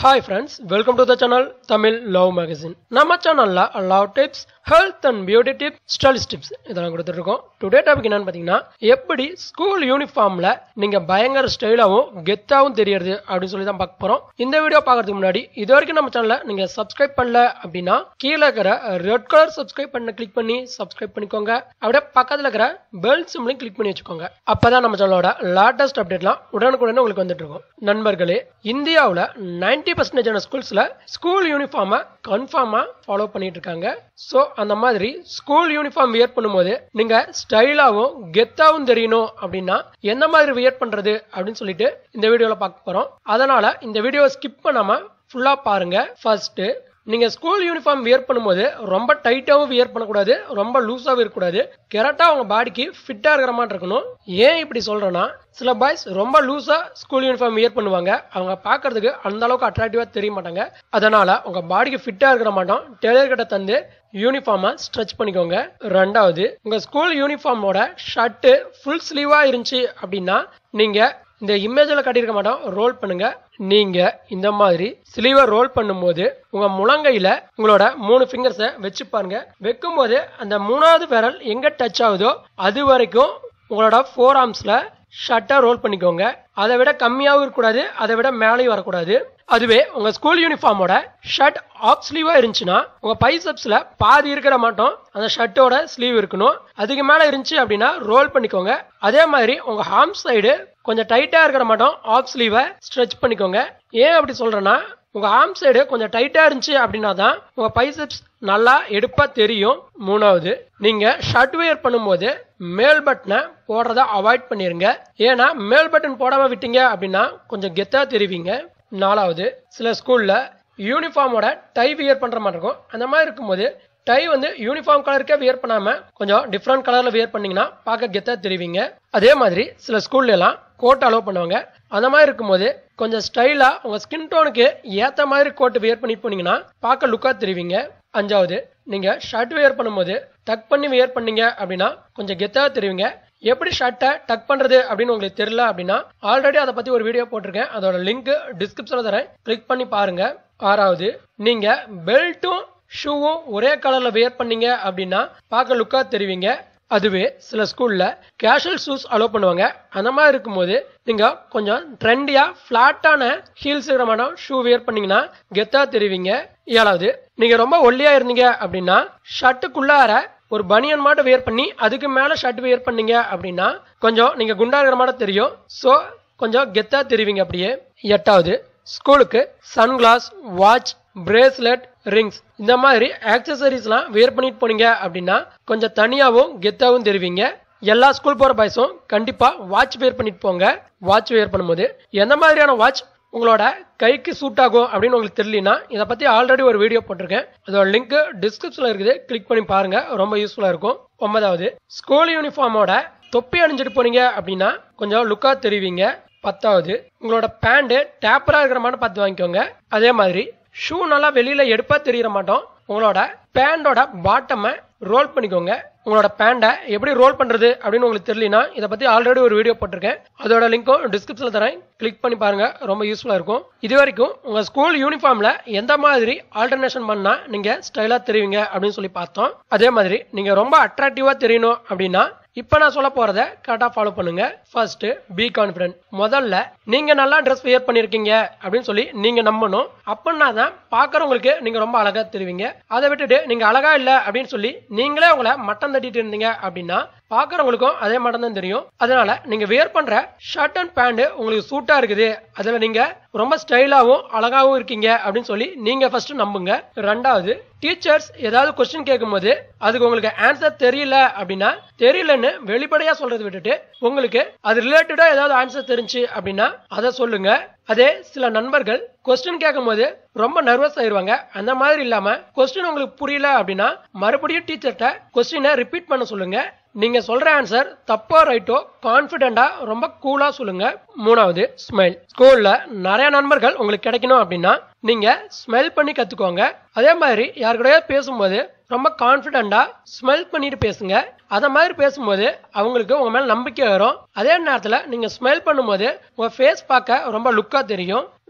hi friends welcome to the channel Tamil love magazine நம்ம சேனல்ல love tips health and beauty tips stylish tips இதெல்லாம் கொடுத்துட்டு இருக்கோம் today topic என்னன்னு பார்த்தீங்கன்னா எப்படி ஸ்கூல் யூனிஃபார்ம்ல நீங்க பயங்கர ஸ்டைலாவும் கெத்தாவும் தெரியறது அப்படின்னு சொல்லி தான் பார்க்க போறோம் இந்த வீடியோ பார்க்கறதுக்கு முன்னாடி இது வரைக்கும் நம்ம சேனலை நீங்க சப்ஸ்கிரைப் பண்ணல அப்படின்னா கீழே இருக்கிற ரெட் கலர் சப்ஸ்கிரைப் பண்ண கிளிக் பண்ணி சப்ஸ்கிரைப் பண்ணிக்கோங்க அப்படியே பக்கத்துல இருக்கிற பெல் சிம்லையும் கிளிக் பண்ணி வச்சுக்கோங்க அப்பதான் நம்ம சேனலோட லேட்டஸ்ட் அப்டேட்லாம் உடனுக்குடனே உங்களுக்கு வந்துட்டு இருக்கும் நண்பர்களே இந்தியாவில் நைன்டி பர்சன்டேஜான ஸ்கூல்ஸ்ல ஸ்கூல் யூனிஃபார்மை கன்ஃபார்மா ஃபாலோ பண்ணிட்டு இருக்காங்க ஸோ அந்த மாதிரி ஸ்கூல் யூனிஃபார்ம் வியர் பண்ணும்போது நீங்க ஸ்டைலாவும் கெத்தாவும் தெரியணும் அப்படின்னா எந்த மாதிரி வியர் பண்றது அப்படின்னு சொல்லிட்டு இந்த வீடியோல பார்க்க போறோம் அதனால இந்த வீடியோவை ஸ்கிப் பண்ணாம ஃபுல்லா பாருங்க ஃபர்ஸ்ட் நீங்க ஸ்கூல் யூனிஃபார்ம் வியர் பண்ணும்போது ரொம்ப டைட்டாவும் வியர் பண்ணக்கூடாது ரொம்ப லூஸாவும் இருக்கக்கூடாது கரெக்டா உங்க பாடிக்கு ஃபிட்டா இருக்கிற மாதிரி இருக்கணும் ஏன் இப்படி சொல்றேன்னா சில பாய்ஸ் ரொம்ப லூஸா ஸ்கூல் யூனிஃபார்ம் வியர் பண்ணுவாங்க அவங்க பார்க்கிறதுக்கு அந்த அளவுக்கு அட்ராக்டிவா தெரிய மாட்டாங்க அதனால உங்க பாடிக்கு ஃபிட்டா இருக்கிற மாட்டோம் டெய்லர் கிட்ட தந்து யூனிஃபார்மை ஸ்ட்ரெச் பண்ணிக்கோங்க ரெண்டாவது உங்க ஸ்கூல் யூனிஃபார்மோட ஷர்ட் ஃபுல் ஸ்லீவா இருந்துச்சு அப்படின்னா நீங்க இந்த இமேஜில் காட்டியிருக்க மாட்டோம் ரோல் பண்ணுங்க நீங்க இந்த மாதிரி ஸ்லீவை ரோல் பண்ணும்போது உங்க முழங்கையில உங்களோட மூணு ஃபிங்கர்ஸை வச்சு பாருங்க வைக்கும்போது அந்த மூணாவது விரல் எங்க டச் ஆகுதோ அது வரைக்கும் உங்களோட ஃபோர் ஆர்ம்ஸ்ல ஷர்ட்டை ரோல் பண்ணிக்கோங்க அதை விட கம்மியாகவும் இருக்கக்கூடாது அதை விட மேலேயும் வரக்கூடாது அதுவே உங்க ஸ்கூல் யூனிஃபார்மோட ஷர்ட் ஆஃப் ஸ்லீவா இருந்துச்சுன்னா உங்க பைசப்ஸ்ல பாதி இருக்கிற மாட்டோம் அந்த ஷர்ட்டோட ஸ்லீவ் இருக்கணும் அதுக்கு மேல இருந்துச்சு அப்படின்னா ரோல் பண்ணிக்கோங்க அதே மாதிரி உங்க ஹார்ம் சைடு கொஞ்சம் டைட்டா இருக்கிற மாட்டோம் ஆஃப் ஸ்லீவை ஸ்ட்ரெச் பண்ணிக்கோங்க ஏன் அப்படி சொல்றேன்னா உங்க ஆர்ம் சைடு கொஞ்சம் டைட்டா இருந்துச்சு அப்படின்னா தான் உங்க பைசப்ஸ் நல்லா எடுப்பா தெரியும் மூணாவது நீங்க ஷர்ட் வேர் பண்ணும்போது மேல் பட்டனை போடுறத அவாய்ட் பண்ணிருங்க ஏன்னா மேல் பட்டன் போடாம விட்டீங்க அப்படின்னா கொஞ்சம் கெத்தா தெரிவிங்க நாலாவது சில ஸ்கூல்ல யூனிஃபார்மோட டை வியர் பண்ற மாதிரி இருக்கும் அந்த மாதிரி இருக்கும்போது டை வந்து யூனிஃபார்ம் கலருக்கே வியர் பண்ணாம கொஞ்சம் டிஃப்ரெண்ட் கலர்ல வியர் பண்ணீங்கன்னா பார்க்க கெத்தா தெரிவிங்க அதே மாதிரி சில ஸ்கூல்ல எல்லாம் கோட் அலோவ் பண்ணுவாங்க அந்த மாதிரி இருக்கும்போது கொஞ்சம் ஸ்டைலா உங்க ஸ்கின் டோனுக்கு ஏத்த மாதிரி கோட் வியர் பண்ணி போனீங்கன்னா பார்க்க லுக்கா தெரிவிங்க அஞ்சாவது நீங்க ஷர்ட் வியர் பண்ணும்போது டக் பண்ணி வியர் பண்ணீங்க அப்படின்னா கொஞ்சம் கெத்தா தெரிவிங்க எப்படி ஷர்ட்டை டக் பண்றது அப்படின்னு உங்களுக்கு தெரியல அப்படின்னா ஆல்ரெடி அதை பத்தி ஒரு வீடியோ போட்டிருக்கேன் அதோட லிங்க் டிஸ்கிரிப்ஷன்ல தரேன் கிளிக் பண்ணி பாருங்க ஆறாவது நீங்க பெல்ட்டும் ஷூவும் ஒரே கலர்ல வியர் பண்ணீங்க அப்படின்னா பார்க்க லுக்கா தெரிவிங்க அதுவே சில ஸ்கூல்ல கேஷுவல் ஷூஸ் அலோவ் பண்ணுவாங்க அந்த மாதிரி இருக்கும்போது நீங்க கொஞ்சம் ட்ரெண்டியா பிளாட்டான ஹீல்ஸ் இருக்கிற மாதிரி ஷூ வியர் பண்ணீங்கன்னா கெத்தா தெரிவிங்க ஏழாவது நீங்க ரொம்ப ஒல்லியா இருந்தீங்க அப்படின்னா ஷர்ட்டுக்குள்ளார ஒரு பனியன் மாட்டம் வியர் பண்ணி அதுக்கு மேல ஷர்ட் வியர் பண்ணீங்க அப்படின்னா கொஞ்சம் நீங்க குண்டா இருக்கிற மாதிரி தெரியும் ஸோ கொஞ்சம் கெத்தா தெரிவிங்க அப்படியே எட்டாவது ஸ்கூலுக்கு சன்கிளாஸ் வாட்ச் பிரேஸ்லெட் ரிங்ஸ் இந்த மாதிரி ஆக்சசரிஸ்லாம் வியர் பண்ணிட்டு போனீங்க அப்படின்னா கொஞ்சம் தனியாகவும் கெத்தாவும் தெரிவிங்க எல்லா ஸ்கூல் போற பாய்ஸும் கண்டிப்பா வாட்ச் வியர் பண்ணிட்டு போங்க வாட்ச் வியர் பண்ணும்போது எந்த மாதிரியான வாட்ச் உங்களோட கைக்கு சூட் ஆகும் அப்படின்னு உங்களுக்கு தெரியலனா இதை பத்தி ஆல்ரெடி ஒரு வீடியோ போட்டிருக்கேன் அதோட லிங்க் டிஸ்கிரிப்ஷன்ல இருக்குது கிளிக் பண்ணி பாருங்க ரொம்ப யூஸ்ஃபுல்லா இருக்கும் ஒன்பதாவது ஸ்கூல் யூனிஃபார்மோட தொப்பி அணிஞ்சிட்டு போனீங்க அப்படின்னா கொஞ்சம் லுக்கா தெரிவிங்க பத்தாவது உங்களோட பேண்ட் டேப்பரா இருக்கிற மாதிரி பார்த்து வாங்கிக்கோங்க அதே மாதிரி ஷூ நல்லா வெளியில எடுப்பா தெரியற மாட்டோம் உங்களோட பேண்டோட பாட்டமை ரோல் பண்ணிக்கோங்க உங்களோட பேண்டை எப்படி ரோல் பண்றது அப்படின்னு உங்களுக்கு தெரியலனா இதை பத்தி ஆல்ரெடி ஒரு வீடியோ போட்டிருக்கேன் அதோட லிங்க்கும் டிஸ்கிரிப்ஷன்ல தரேன் கிளிக் பண்ணி பாருங்க ரொம்ப யூஸ்ஃபுல்லா இருக்கும் இது வரைக்கும் உங்க ஸ்கூல் யூனிஃபார்ம்ல எந்த மாதிரி ஆல்டர்னேஷன் பண்ணா நீங்க ஸ்டைலா தெரிவிங்க அப்படின்னு சொல்லி பார்த்தோம் அதே மாதிரி நீங்க ரொம்ப அட்ராக்டிவா தெரியணும் அப்படின்னா இப்ப நான் சொல்ல போறத கரெக்டா ஃபாலோ பண்ணுங்க ஃபர்ஸ்ட் பி கான்பிடன்ட் முதல்ல நீங்க நல்லா ட்ரெஸ் வியர் பண்ணிருக்கீங்க அப்படின்னு சொல்லி நீங்க நம்பணும் அப்படின்னா தான் பாக்குறவங்களுக்கு நீங்க ரொம்ப அழகா தெரிவிங்க அதை விட்டுட்டு நீங்க அழகா இல்ல அப்படின்னு சொல்லி நீங்களே உங்களை மட்டம் தட்டிட்டு இருந்தீங்க அப்படின்னா பாக்குறவங்களுக்கும் அதே மட்டும் தான் தெரியும் அதனால நீங்க வியர் பண்ற ஷர்ட் அண்ட் பேண்ட் உங்களுக்கு சூட்டா இருக்குது அதுல நீங்க ரொம்ப ஸ்டைலாவும் அழகாவும் இருக்கீங்க அப்படின்னு சொல்லி நீங்க ஃபர்ஸ்ட் நம்புங்க ரெண்டாவது டீச்சர்ஸ் ஏதாவது கொஸ்டின் கேட்கும்போது அதுக்கு உங்களுக்கு ஆன்சர் தெரியல அப்படின்னா தெரியலன்னு வெளிப்படையா சொல்றது விட்டுட்டு உங்களுக்கு அது ரிலேட்டடா ஏதாவது ஆன்சர் தெரிஞ்சு அப்படின்னா அதை சொல்லுங்க அதே சில நண்பர்கள் கொஸ்டின் கேட்கும் போது ரொம்ப நர்வஸ் ஆயிருவாங்க அந்த மாதிரி இல்லாம கொஸ்டின் உங்களுக்கு புரியல அப்படின்னா மறுபடியும் டீச்சர்கிட்ட கொஸ்டினை ரிப்பீட் பண்ண சொல்லுங்க நீங்க சொல்ற ஆன்சர் தப்போ ரைட்டோ கான்பிடண்டா ரொம்ப கூலா சொல்லுங்க மூணாவது ஸ்மைல் ஸ்கூல்ல நிறைய நண்பர்கள் உங்களுக்கு கிடைக்கணும் அப்படின்னா நீங்க ஸ்மெல் பண்ணி கத்துக்கோங்க அதே மாதிரி யாரு கூடயோ பேசும்போது ரொம்ப கான்பிடண்டா ஸ்மெல் பண்ணிட்டு பேசுங்க அத மாதிரி பேசும்போது அவங்களுக்கு உங்க மேல நம்பிக்கை வரும் அதே நேரத்துல நீங்க ஸ்மெல் பண்ணும்போது உங்க ஃபேஸ் பார்க்க ரொம்ப லுக்கா தெரியும்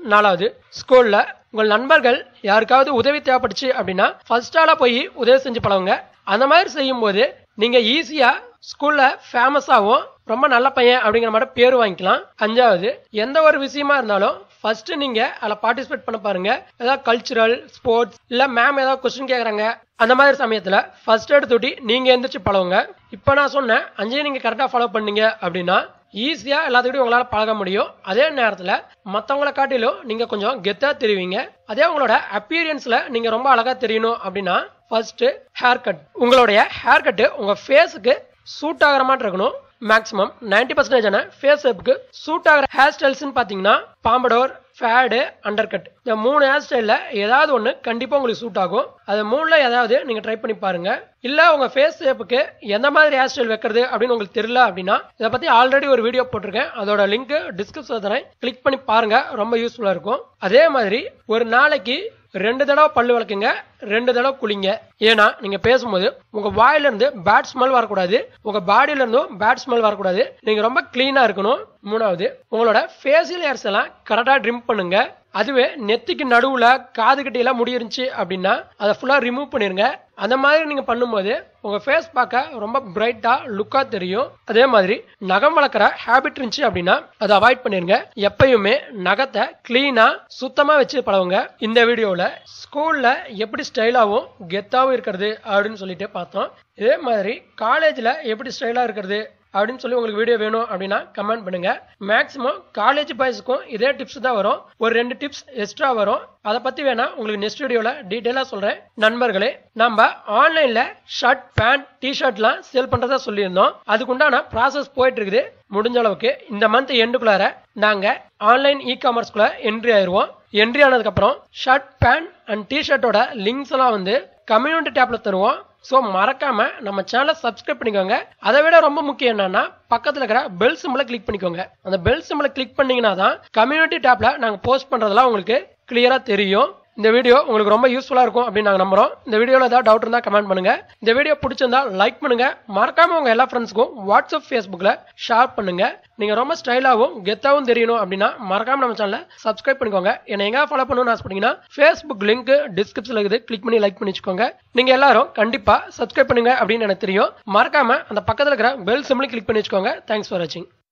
நாலாவது ஸ்கூல்ல உங்கள் நண்பர்கள் யாருக்காவது உதவி தேவைப்பட்டுச்சு அப்படின்னா ஃபர்ஸ்ட் ஆளா போய் உதவி செஞ்சு பழகுங்க அந்த மாதிரி செய்யும்போது நீங்க ஈஸியா ஸ்கூல்ல ஃபேமஸ் ஆகும் ரொம்ப நல்ல பையன் அப்படிங்கிற மாதிரி பேர் வாங்கிக்கலாம் அஞ்சாவது எந்த ஒரு விஷயமா இருந்தாலும் ஃபர்ஸ்ட் நீங்க அதில் பார்ட்டிசிபேட் பண்ண பாருங்க ஏதாவது கல்ச்சுரல் ஸ்போர்ட்ஸ் இல்ல மேம் ஏதாவது கொஸ்டின் கேக்குறாங்க அந்த மாதிரி சமயத்துல ஃபர்ஸ்ட் எடுத்துட்டி நீங்க எந்திரிச்சு பழகுங்க இப்போ நான் சொன்னேன் அஞ்சையும் நீங்க கரெக்டா ஃபாலோ பண்ணீங்க அப்படின்னா ஈஸியா எல்லாத்துக்கிட்டையும் உங்களால பழக முடியும் அதே நேரத்துல மத்தவங்கள காட்டிலும் நீங்க கொஞ்சம் கெத்தா தெரிவிங்க அதே உங்களோட அப்பீரியன்ஸ்ல நீங்க ரொம்ப அழகா தெரியணும் அப்படின்னா ஃபர்ஸ்ட் ஹேர் கட் உங்களுடைய ஹேர் கட்டு உங்க ஃபேஸுக்கு சூட் ஆகிற மாதிரி இருக்கணும் மேக்ஸிமம் நைன்டி பர்சன்டேஜான ஃபேஸ் ஷேப்புக்கு சூட் ஆகிற ஹேர் ஸ்டைல்ஸ்னு பார்த்தீங்கன்னா பாம்படோர் ஃபேடு அண்டர் கட் இந்த மூணு ஹேர் ஸ்டைலில் ஏதாவது ஒன்று கண்டிப்பாக உங்களுக்கு சூட் ஆகும் அது மூணில் ஏதாவது நீங்கள் ட்ரை பண்ணி பாருங்க இல்லை உங்கள் ஃபேஸ் ஷேப்புக்கு எந்த மாதிரி ஹேர் ஸ்டைல் வைக்கிறது அப்படின்னு உங்களுக்கு தெரியல அப்படின்னா இதை பற்றி ஆல்ரெடி ஒரு வீடியோ போட்டிருக்கேன் அதோட லிங்க் டிஸ்கிரிப்ஷன் தரேன் கிளிக் பண்ணி பாருங்க ரொம்ப யூஸ்ஃபுல்லாக இருக்கும் அதே மாதிரி ஒரு நாளைக்கு ரெண்டு தடவை பல்லு விளக்குங்க ரெண்டு தடவை குளிங்க ஏன்னா நீங்க பேசும்போது உங்க வாயில இருந்து பேட் ஸ்மெல் வரக்கூடாது உங்க பாடியில இருந்தும் பேட் ஸ்மெல் வரக்கூடாது நீங்க ரொம்ப கிளீனா இருக்கணும் மூணாவது உங்களோட ஃபேஷியல் ஹேர்ஸ் எல்லாம் கரெக்டா ட்ரிம் பண்ணுங்க அதுவே நெத்திக்கு நடுவுல காது கிட்ட எல்லாம் முடி இருந்துச்சு அப்படின்னா அதை ஃபுல்லா ரிமூவ் பண்ணிருங்க அந்த மாதிரி நீங்க பண்ணும்போது உங்க ஃபேஸ் பார்க்க ரொம்ப பிரைட்டா லுக்கா தெரியும் அதே மாதிரி நகம் வளர்க்குற ஹேபிட் இருந்துச்சு அப்படின்னா அதை அவாய்ட் பண்ணிருங்க எப்பயுமே நகத்தை கிளீனா சுத்தமா வச்சு பழகுங்க இந்த வீடியோல ஸ்கூல்ல எப்படி ஸ்டைலாவும் கெத்தாவும் இருக்கிறது அப்படின்னு சொல்லிட்டு பார்த்தோம் இதே மாதிரி காலேஜ்ல எப்படி ஸ்டைலா இருக்கிறது அப்படின்னு சொல்லி உங்களுக்கு வீடியோ வேணும் அப்படின்னா கமெண்ட் பண்ணுங்க மேக்ஸிமம் காலேஜ் பாய்ஸுக்கும் இதே டிப்ஸ் தான் வரும் ஒரு ரெண்டு டிப்ஸ் எக்ஸ்ட்ரா வரும் அதை பத்தி வேணா உங்களுக்கு நெக்ஸ்ட் வீடியோல டீட்டெயிலா சொல்றேன் நண்பர்களே நம்ம ஆன்லைன்ல ஷர்ட் பேண்ட் டிஷர்ட்லாம் சேல் பண்றதா சொல்லியிருந்தோம் அதுக்குண்டான ப்ராசஸ் போயிட்டு இருக்குது முடிஞ்ச அளவுக்கு இந்த மந்த் எண்டுக்குள்ளார நாங்க ஆன்லைன் இ காமர்ஸ்குள்ள என்ட்ரி ஆயிருவோம் என்ட்ரி ஆனதுக்கு அப்புறம் ஷர்ட் பேண்ட் அண்ட் டிஷர்ட்டோட லிங்க்ஸ் எல்லாம் வந்து கம்யூனிட்டி டேப்ல தருவோம் ஸோ மறக்காம நம்ம சேனலை சப்ஸ்கிரைப் பண்ணிக்கோங்க அதை விட ரொம்ப முக்கியம் என்னன்னா பக்கத்துல இருக்கிற பெல் சிம்பிளை கிளிக் பண்ணிக்கோங்க அந்த பெல் சிம்பிளை கிளிக் பண்ணீங்கன்னா தான் கம்யூனிட்டி டேப்ல நாங்க போஸ்ட் பண்றதெல்லாம் உங்களுக்கு கிளியரா தெரியும் இந்த வீடியோ உங்களுக்கு ரொம்ப யூஸ்ஃபுல்லா இருக்கும் அப்படின்னு நாங்க நம்புறோம் இந்த வீடியோல ஏதாவது டவுட் இருந்தா கமெண்ட் பண்ணுங்க இந்த வீடியோ பிடிச்சிருந்தா லைக் பண்ணுங்க மறக்காம உங்க எல்லா ஃப்ரெண்ட்ஸ்க்கும் வாட்ஸ்அப் ஃபேஸ்புக்ல ஷேர் பண்ணுங்க நீங்க ரொம்ப ஸ்டைலாவும் கெத்தாவும் தெரியணும் அப்படின்னா மறக்காம நம்ம சேனலை சப்ஸ்கிரைப் பண்ணிக்கோங்க என்ன எங்க ஃபாலோ பண்ணணும்னு ஆசைப்பட்டீங்கன்னா ஃபேஸ்புக் லிங்க் டிஸ்கிரிப்ஷன்ல இருக்குது கிளிக் பண்ணி லைக் பண்ணி வச்சுக்கோங்க நீங்க எல்லாரும் கண்டிப்பா சப்ஸ்கிரைப் பண்ணுங்க அப்படின்னு எனக்கு தெரியும் மறக்காம அந்த பக்கத்துல இருக்கிற பெல் சிம்லி கிளிக் பண்ணி வச்சுக்கோங்க தேங்க்ஸ் ஃபார் வாட்சிங்